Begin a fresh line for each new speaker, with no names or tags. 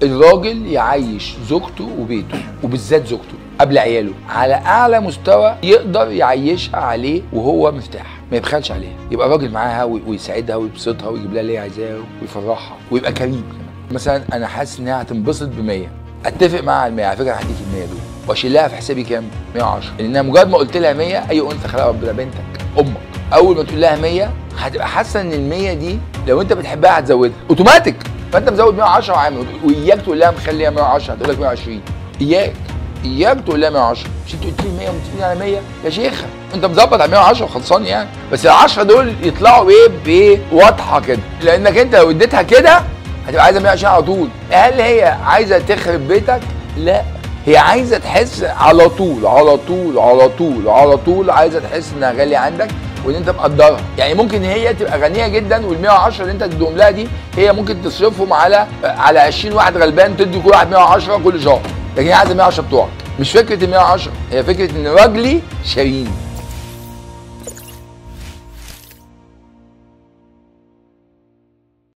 الراجل يعيش زوجته وبيته وبالذات زوجته قبل عياله على اعلى مستوى يقدر يعيشها عليه وهو مرتاح ما يبخلش عليها يبقى راجل معاها وي- ويساعدها ويبسطها ويجيب لها اللي هي عايزاه ويفرحها ويبقى كريم كمان مثلا انا حاسس انها هتنبسط ب 100 اتفق معاها على 100 على فكره هديك ال 100 دول واشيل لها في حسابي كام 110 لان مجرد ما قلت لها 100 اي انثى خلقها ربنا بنتك امك اول ما تقول لها 100 هتبقى حاسه ان ال 100 دي لو انت بتحبها هتزودها اوتوماتيك فانت مزود 110 وعامل واياك تقول لها مخليها 110 هتقول لك 120 اياك اياك تقول لها 110 مش انت قلت لي 100 ومتفقين على 100 يا شيخه انت مظبط على 110 وخلصان يعني بس ال 10 دول يطلعوا ايه بايه واضحه كده لانك انت لو اديتها كده هتبقى عايزه 120 على طول هل هي عايزه تخرب بيتك لا هي عايزه تحس على طول على طول على طول على طول عايزه تحس انها غاليه عندك وان انت مقدرها يعني ممكن هي تبقى غنيه جدا وال 110 اللي انت تديهم لها دي هي ممكن تصرفهم على على 20 واحد غلبان تدي كل واحد 110 كل شهر لكن هي عايزه 110 بتوعك مش فكره ال 110 هي فكره ان راجلي شاريني